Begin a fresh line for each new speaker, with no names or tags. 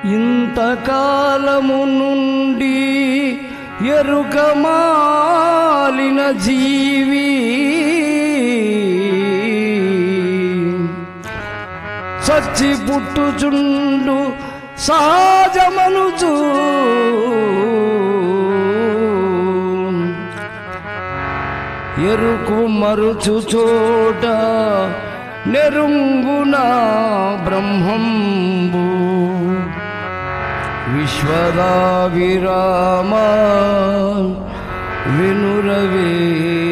ఇంతకాలము నుండి ఎరుక మాలిన జీవి సచ్చి పుట్టుచుండు సహజమనుచు ఎరుకు మరుచు చోట నెరుంగున బ్రహ్మంబు విశ్వదా విరామ వినురవే